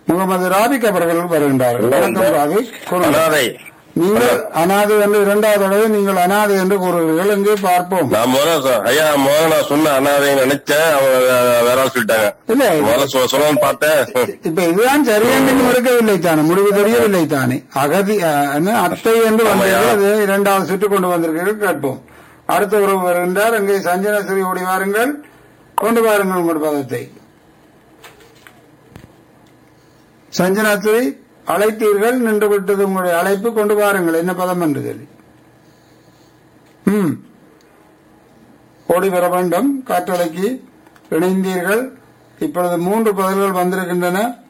முகமது ராபிக் அவர்கள் வருகின்றார்கள் வணக்கம் ராபிக் கூறுங்கள். அனாதை நீங்கள் அனாதை என்று இரண்டாவது தடவை நீங்கள் அனாதை என்று கூறுகிறீர்கள் எங்கே பார்ப்போம் நான் முதல்ல சொ- ஐயா முதல்ல நான் சொன்ன அனாதைன்னு நினைச்சேன் அவங்க வே- வேற ஆள் சொல்லிட்டாங்க இல்ல முதல்ல சொ- சொல்லணும்னு பார்த்தேன் இப்ப இதுதான் சரியென்று மறுக்கவில்லை தானே முடிவு தெரியவில்லை தானே அகதி அஹ், என்ன, அத்தை என்று வந்தீர்கள் அது இரண்டாவது சுற்று கொண்டு வந்திருக்கிறீர்கள் கேட்போம் அடுத்த உறவு வருகின்றார் அங்கே சஞ்சனஸ்ரீ ஓடி வாருங்கள் கொண்டு வாருங்கள் உங்கள் பதத்தை சஞ்சனாஸ்ரீ அழைத்தீர்கள் நின்று விட்டது உங்களுடைய அழைப்பு கொண்டு வாருங்கள் என்ன பதம் என்று சொல்லி ம் ஓடி வர வேண்டும் காற்றலைக்கு இணைந்தீர்கள் இப்பொழுது மூன்று பதில்கள் வந்திருக்கின்றன